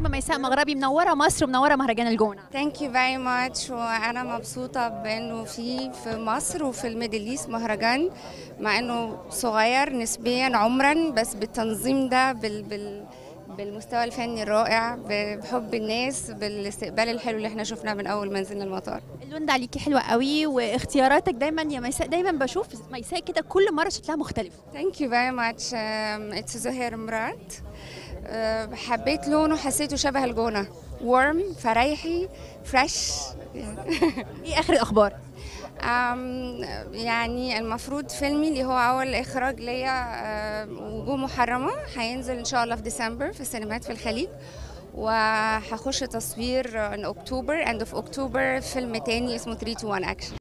النجمه ميساء مغربي منوره مصر ومنوره مهرجان الجونه ثانك يو فيري ماتش وانا مبسوطه بانه في في مصر وفي الميدل ايست مهرجان مع انه صغير نسبيا عمرا بس بالتنظيم ده بال بال بالمستوى الفني الرائع بحب الناس بالاستقبال الحلو اللي احنا شفناه من اول ما نزلنا المطار اللون ده عليكي حلوه قوي واختياراتك دايما يا ميساء دايما بشوف ميساء كده كل مره شكلها مختلف ثانك يو فيري ماتش اتس زهير مراد أه، حبيت لونه حسيته شبه الجونه ورم فريحي فريش ايه اخر الاخبار أم، يعني المفروض فيلمي اللي هو اول اخراج ليا أه، وجوه محرمه هينزل ان شاء الله في ديسمبر في السينمات في الخليج وهخش تصوير ان اكتوبر اند اوف اكتوبر فيلم تاني اسمه 3 to 1 اكشن